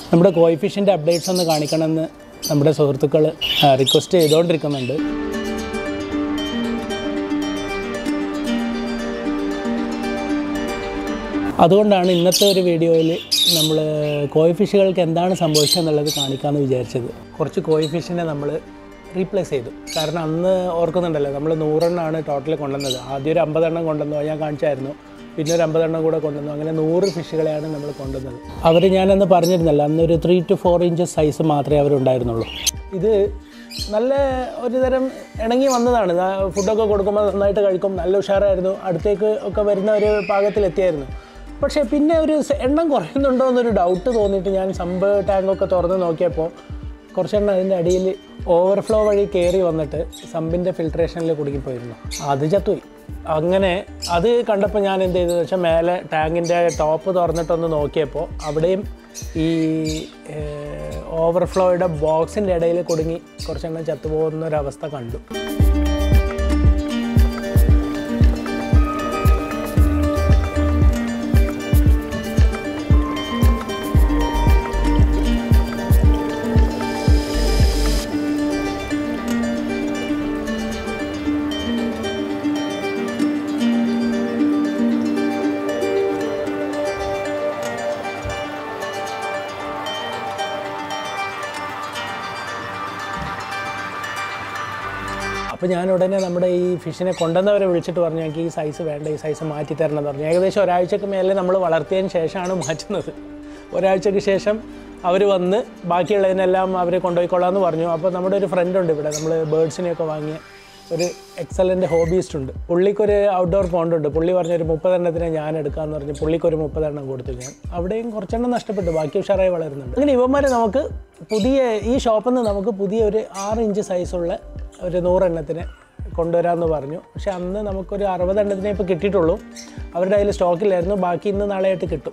നമ്മുടെ കോയിഫിഷ്യൻ്റെ അപ്ഡേറ്റ്സ് ഒന്ന് കാണിക്കണമെന്ന് നമ്മുടെ സുഹൃത്തുക്കൾ റിക്വസ്റ്റ് ചെയ്തുകൊണ്ടിരിക്കുന്നുണ്ട് അതുകൊണ്ടാണ് ഇന്നത്തെ ഒരു വീഡിയോയിൽ നമ്മൾ കോയിഫിഷുകൾക്ക് എന്താണ് സംഭവിച്ചതെന്നുള്ളത് കാണിക്കാമെന്ന് വിചാരിച്ചത് കുറച്ച് കോയിഫിഷിനെ നമ്മൾ റീപ്ലേസ് ചെയ്തു കാരണം അന്ന് ഓർക്കുന്നുണ്ടല്ലോ നമ്മൾ നൂറെണ്ണമാണ് ടോട്ടൽ കൊണ്ടുവന്നത് ആദ്യം ഒരു അമ്പതെണ്ണം കൊണ്ടുവന്നു അത് ഞാൻ കാണിച്ചായിരുന്നു പിന്നെ ഒരു അമ്പതെണ്ണം കൂടെ കൊണ്ടുവന്നു അങ്ങനെ നൂറ് ഫിഷുകളെയാണ് നമ്മൾ കൊണ്ടുവന്നത് അവർ ഞാനന്ന് പറഞ്ഞിരുന്നല്ലോ അന്ന് ഒരു three to four inches size മാത്രമേ അവരുണ്ടായിരുന്നുള്ളൂ ഇത് നല്ല ഒരു തരം ഇണങ്ങി വന്നതാണ് ദാ ഫുഡൊക്കെ കൊടുക്കുമ്പോൾ നന്നായിട്ട് കഴിക്കും നല്ല ഉഷാറായിരുന്നു അടുത്തേക്ക് ഒക്കെ വരുന്ന ഒരു പാകത്തിലെത്തിയായിരുന്നു പക്ഷേ പിന്നെ ഒരു സ- എണ്ണം കുറയുന്നുണ്ടോ എന്നൊരു ഡൗട്ട് തോന്നിയിട്ട് ഞാൻ സമ്പ് ടാങ്കൊക്കെ തുറന്ന് നോക്കിയപ്പോൾ കുറച്ചെണ്ണം അതിൻ്റെ അടിയിൽ ഓവർഫ്ലോ വഴി കയറി വന്നിട്ട് സമ്പിൻ്റെ ഫിൽട്രേഷനിൽ കുടുങ്ങിപ്പോയിരുന്നു അത് ചത്തുപോയി അങ്ങനെ അത് കണ്ടപ്പോൾ ഞാൻ എന്ത് ചെയ്തതെന്ന് വെച്ചാൽ മേലെ ടാങ്കിൻ്റെ ടോപ്പ് തുറന്നിട്ടൊന്ന് നോക്കിയപ്പോൾ അവിടെയും ഈ ഓവർഫ്ലോയുടെ ബോക്സിൻ്റെ ഇടയിൽ കുടുങ്ങി കുറച്ചെണ്ണം ചത്തുപോകുന്ന ഒരവസ്ഥ കണ്ടു അപ്പോൾ ഞാൻ ഉടനെ നമ്മുടെ ഈ ഫിഷിനെ കൊണ്ടുവന്നവരെ വിളിച്ചിട്ട് പറഞ്ഞു എനിക്ക് ഈ സൈസ് വേണ്ട ഈ സൈസ് മാറ്റി തരണം എന്ന് പറഞ്ഞു ഏകദേശം ഒരാഴ്ചക്ക് മേലെ നമ്മൾ വളർത്തിയതിന് ശേഷമാണ് മാറ്റുന്നത് ഒരാഴ്ചക്ക് ശേഷം അവർ വന്ന് ബാക്കിയുള്ളതിനെല്ലാം അവർ കൊണ്ടുപോയിക്കൊള്ളാം എന്ന് പറഞ്ഞു അപ്പോൾ നമ്മുടെ ഒരു ഫ്രണ്ട് ഉണ്ട് ഇവിടെ നമ്മൾ ബേഡ്സിനെയൊക്കെ വാങ്ങിയ ഒരു എക്സലൻ്റ് ഹോബിയിസ്റ്റ് ഉണ്ട് പുള്ളിക്കൊരു ഔട്ട്ഡോർ പോണ്ട് ഉണ്ട് പുള്ളി പറഞ്ഞ ഒരു മുപ്പതെണ്ണത്തിനെ ഞാൻ എടുക്കാമെന്ന് പറഞ്ഞു പുള്ളിക്കൊരു മുപ്പതെണ്ണം കൊടുത്തു ഞാൻ അവിടെയും കുറച്ചെണ്ണം നഷ്ടപ്പെട്ടു ബാക്കി ഉഷാറായി വളരുന്നുണ്ട് അങ്ങനെ ഇവന്മാരെ നമുക്ക് പുതിയ ഈ ഷോപ്പിൽ നിന്ന് നമുക്ക് പുതിയ ഒരു ആറ് ഇഞ്ച് സൈസുള്ള ഒരു നൂറെണ്ണത്തിന് കൊണ്ടുവരാമെന്ന് പറഞ്ഞു പക്ഷെ അന്ന് നമുക്കൊരു അറുപതെണ്ണത്തിനെ ഇപ്പോൾ കിട്ടിയിട്ടുള്ളൂ അവരുടെ കയ്യിൽ സ്റ്റോക്കില്ലായിരുന്നു ബാക്കി ഇന്ന് നാളെയായിട്ട് കിട്ടും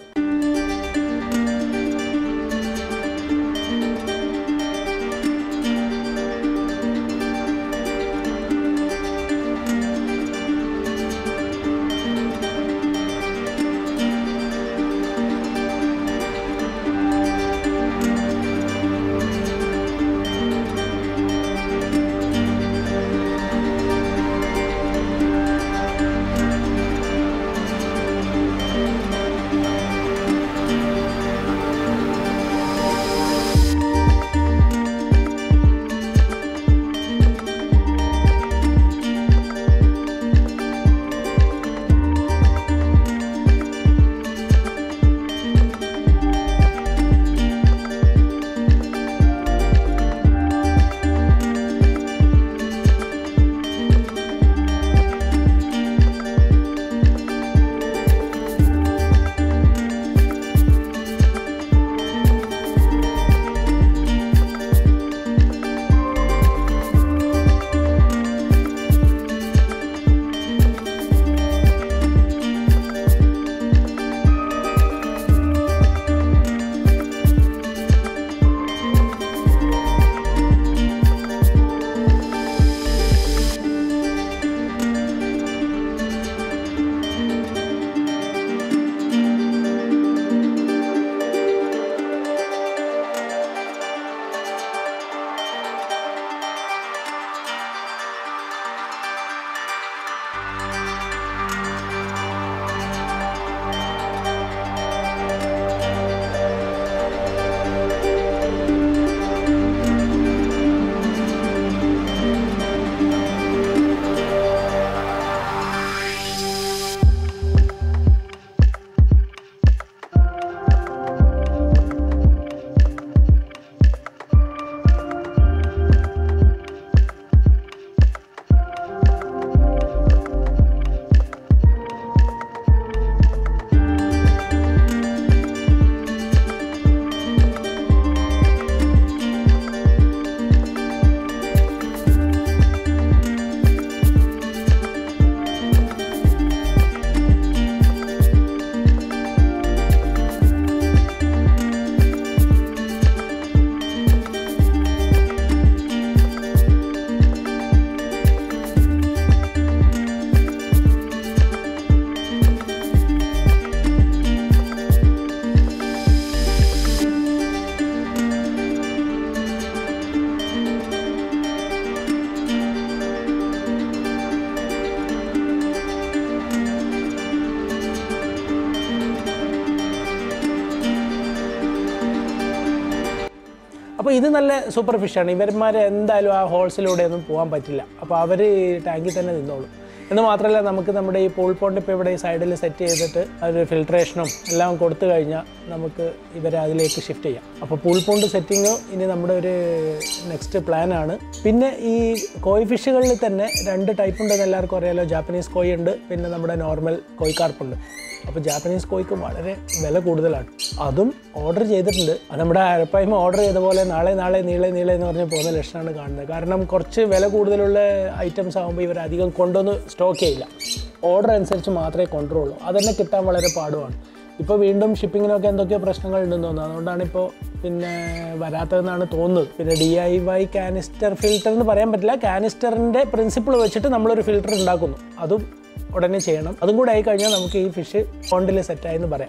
അപ്പോൾ ഇത് നല്ല സൂപ്പർ ഫിഷാണ് ഇവന്മാർ എന്തായാലും ആ ഹോൾസിലൂടെ ഒന്നും പോകാൻ പറ്റില്ല അപ്പോൾ അവർ ടാങ്കിൽ തന്നെ നിന്നോളും എന്ന് മാത്രമല്ല നമുക്ക് നമ്മുടെ ഈ പൂൾ പോണ്ട് ഇപ്പോൾ ഇവിടെ ഈ സൈഡിൽ സെറ്റ് ചെയ്തിട്ട് ഒരു ഫിൽട്രേഷനും എല്ലാം കൊടുത്തു കഴിഞ്ഞാൽ നമുക്ക് ഇവരെ അതിലേക്ക് ഷിഫ്റ്റ് ചെയ്യാം അപ്പോൾ പൂൾ പോണ്ട് സെറ്റിങ് ഇനി നമ്മുടെ ഒരു നെക്സ്റ്റ് പ്ലാനാണ് പിന്നെ ഈ കോയി ഫിഷുകളിൽ തന്നെ രണ്ട് ടൈപ്പ് ഉണ്ടെന്ന് എല്ലാവർക്കും അറിയാലോ ജാപ്പനീസ് കോയി ഉണ്ട് പിന്നെ നമ്മുടെ നോർമൽ കോയി കാർപ്പുണ്ട് അപ്പോൾ ജാപ്പനീസ് കോയിക്ക് വളരെ വില കൂടുതലാണ് അതും ഓർഡർ ചെയ്തിട്ടുണ്ട് അത് നമ്മുടെ അരപ്പായ്മ ഓർഡർ ചെയ്ത പോലെ നാളെ നാളെ നീളെ നീളെ എന്ന് പറഞ്ഞ് പോകുന്ന ലക്ഷണമാണ് കാണുന്നത് കാരണം കുറച്ച് വില കൂടുതലുള്ള ഐറ്റംസ് ആകുമ്പോൾ ഇവർ അധികം കൊണ്ടുവന്ന് സ്റ്റോക്ക് ചെയ്യില്ല ഓർഡർ അനുസരിച്ച് മാത്രമേ കൊണ്ടുവരുള്ളൂ അതന്നെ കിട്ടാൻ വളരെ പാടുമാണ് ഇപ്പോൾ വീണ്ടും ഷിപ്പിങ്ങിനൊക്കെ എന്തൊക്കെയോ പ്രശ്നങ്ങൾ ഉണ്ടെന്ന് തോന്നുന്നു അതുകൊണ്ടാണ് ഇപ്പോൾ പിന്നെ വരാത്തതെന്നാണ് തോന്നുന്നത് പിന്നെ D I Y canister filter എന്ന് പറയാൻ പറ്റില്ല കാനിസ്റ്ററിൻ്റെ പ്രിൻസിപ്പിൾ വെച്ചിട്ട് നമ്മളൊരു ഫിൽറ്റർ ഉണ്ടാക്കുന്നു അതും ഉടനെ ചെയ്യണം അതും കൂടെ ആയി കഴിഞ്ഞാൽ നമുക്ക് ഈ ഫിഷ് പോണ്ടിൽ സെറ്റായെന്ന് പറയാം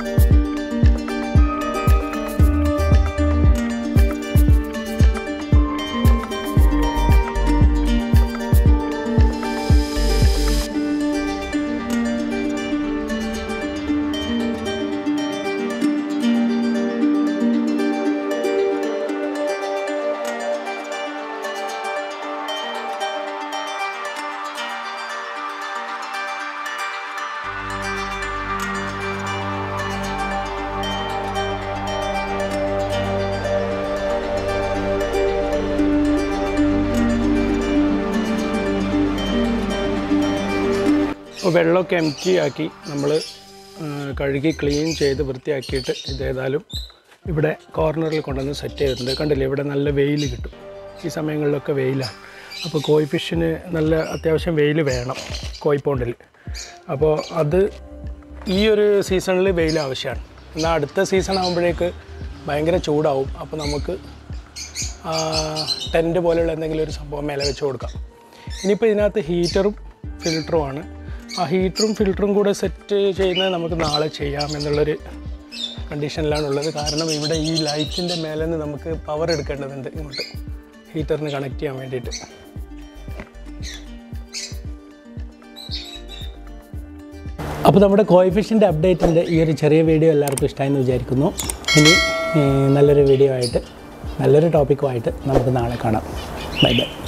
അപ്പോൾ വെള്ളമൊക്കെ എം ടി ആക്കി നമ്മൾ കഴുകി ക്ലീൻ ചെയ്ത് വൃത്തിയാക്കിയിട്ട് ഇതേതായാലും ഇവിടെ കോർണറിൽ കൊണ്ടുവന്ന് സെറ്റ് ചെയ്തിട്ടുണ്ട് കണ്ടില്ലേ ഇവിടെ നല്ല വെയിൽ കിട്ടും ഈ സമയങ്ങളിലൊക്കെ വെയിലാണ് അപ്പോൾ കോയി ഫിഷിന് നല്ല അത്യാവശ്യം വെയിൽ വേണം കോയിപ്പോണ്ടിൽ അപ്പോൾ അത് ഈ ഒരു സീസണിൽ വെയിൽ ആവശ്യമാണ് എന്നാൽ അടുത്ത സീസൺ ആകുമ്പോഴേക്ക് ഭയങ്കര ചൂടാവും അപ്പോൾ നമുക്ക് ടെൻറ്റ് പോലെയുള്ള എന്തെങ്കിലും ഒരു സംഭവം മേലെ വെച്ച് കൊടുക്കാം ഇനിയിപ്പോൾ ഇതിനകത്ത് ഹീറ്ററും ഫിൽറ്ററുമാണ് ആ ഹീറ്ററും ഫിൽറ്ററും കൂടെ സെറ്റ് ചെയ്യുന്നത് നമുക്ക് നാളെ ചെയ്യാം എന്നുള്ളൊരു കണ്ടീഷനിലാണുള്ളത് കാരണം ഇവിടെ ഈ ലൈറ്റിൻ്റെ മേലെ നിന്ന് നമുക്ക് പവർ എടുക്കേണ്ടതുണ്ട് ഇങ്ങോട്ട് ഹീറ്ററിന് കണക്ട് ചെയ്യാൻ വേണ്ടിയിട്ട് അപ്പോൾ നമ്മുടെ കോയിഫിഷ്യൻ്റെ അപ്ഡേറ്റിൻ്റെ ഈ ഒരു ചെറിയ വീഡിയോ എല്ലാവർക്കും ഇഷ്ടമായെന്ന് വിചാരിക്കുന്നു ഇനി ഏർ, നല്ലൊരു വീഡിയോ ആയിട്ട് നല്ലൊരു ടോപ്പിക്കുമായിട്ട് നമുക്ക് നാളെ കാണാം ബൈ ബൈ